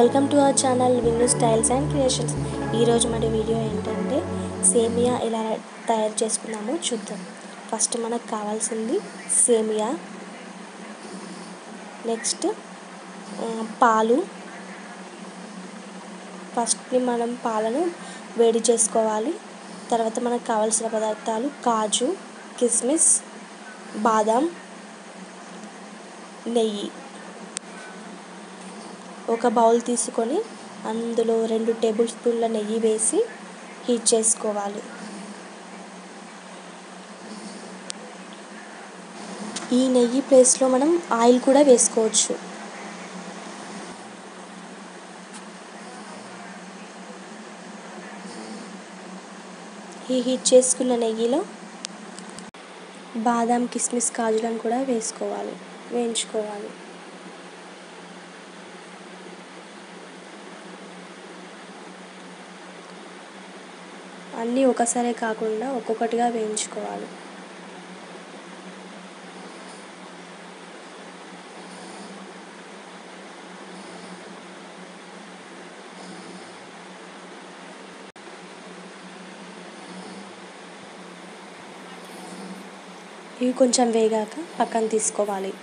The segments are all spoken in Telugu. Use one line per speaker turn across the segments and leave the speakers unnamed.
welcome to our channel Vinnu styles and creations ఈరోజు మన వీడియో ఏంటంటే సేమియా ఎలా తయారు చేసుకున్నామో చూద్దాం ఫస్ట్ మనకు కావాల్సింది సేమియా నెక్స్ట్ ఆ, పాలు ఫస్ట్ని మనం పాలను వేడి చేసుకోవాలి తర్వాత మనకు కావాల్సిన పదార్థాలు కాజు కిస్మిస్ బాదాం నెయ్యి ఒక బౌల్ తీసుకొని అందులో రెండు టేబుల్ స్పూన్ల నెయ్యి వేసి హీట్ చేసుకోవాలి ఈ నెయ్యి ప్లేస్లో మనం ఆయిల్ కూడా వేసుకోవచ్చు ఈ హీట్ చేసుకున్న నెయ్యిలో బాదాం కిస్మిస్ కాజులను కూడా వేసుకోవాలి వేయించుకోవాలి అన్నీ ఒకసారే కాకుండా ఒక్కొక్కటిగా వేయించుకోవాలి ఇవి కొంచెం వేగాక పక్కన తీసుకోవాలి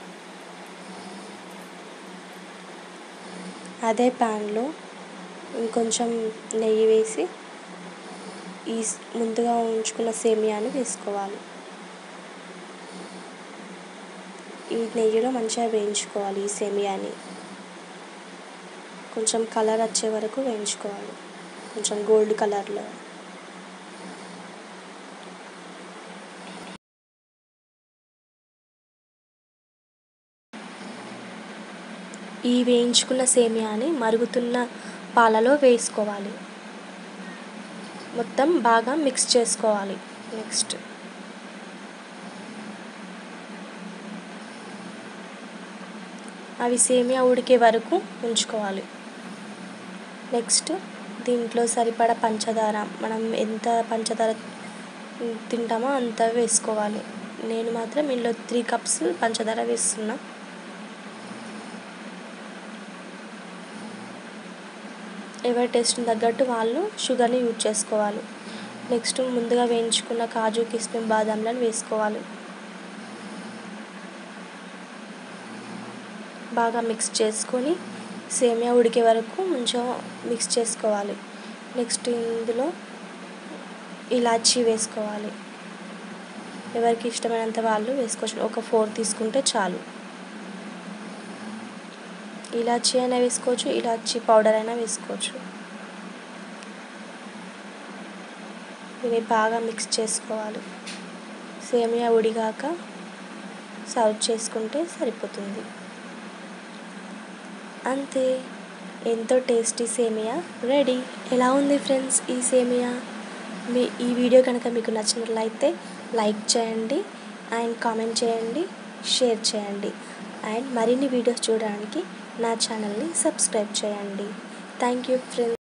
అదే ప్యాన్లో ఇంకొంచెం నెయ్యి వేసి ఈ స్- ముందుగా ఉంచుకున్న సేమియాని వేసుకోవాలి ఈ నెయ్యిలో మంచిగా వేయించుకోవాలి ఈ సేమియాని కొంచెం కలర్ వచ్చే వరకు వేయించుకోవాలి కొంచెం గోల్డ్ కలర్లో ఈ వేయించుకున్న సేమియాని మరుగుతున్న పాలలో వేసుకోవాలి మొత్తం బాగా మిక్స్ చేసుకోవాలి నెక్స్ట్ అవి సేమియా ఉడికే వరకు ఉంచుకోవాలి నెక్స్ట్ దీంట్లో సరిపడా పంచదార మనం ఎంత పంచదార తింటామో అంత వేసుకోవాలి నేను మాత్రం ఇందులో త్రీ కప్స్ పంచదార వేస్తున్నా ఎవరి టేస్ట్ని తగ్గట్టు వాళ్ళు షుగర్ని యూజ్ చేసుకోవాలి నెక్స్ట్ ముందుగా వేయించుకున్న కాజు కిస్మిస్ బాదాంలను వేసుకోవాలి బాగా మిక్స్ చేసుకొని సేమియా ఉడికే వరకు మంచిగా మిక్స్ చేసుకోవాలి నెక్స్ట్ ఇందులో ఇలాచీ వేసుకోవాలి ఎవరికి ఇష్టమైనంత వాళ్ళు వేసుకోవచ్చు ఒక ఫోర్ తీసుకుంటే చాలు ఇలాచీ అయినా వేసుకోవచ్చు ఇలాచీ పౌడర్ అయినా వేసుకోవచ్చు ఇవి బాగా మిక్స్ చేసుకోవాలి సేమియా ఉడిగాక సర్వ్ చేసుకుంటే సరిపోతుంది అంతే ఎంతో టేస్టీ సేమియా రెడీ ఎలా ఉంది ఫ్రెండ్స్ ఈ సేమియా మీ ఈ వీడియో కనుక మీకు నచ్చినట్లయితే లైక్ చేయండి అండ్ కామెంట్ చేయండి షేర్ చేయండి అండ్ మరిన్ని వీడియోస్ చూడడానికి నా ఛానల్ని సబ్స్క్రైబ్ చేయండి థ్యాంక్ యూ ఫ్రెండ్స్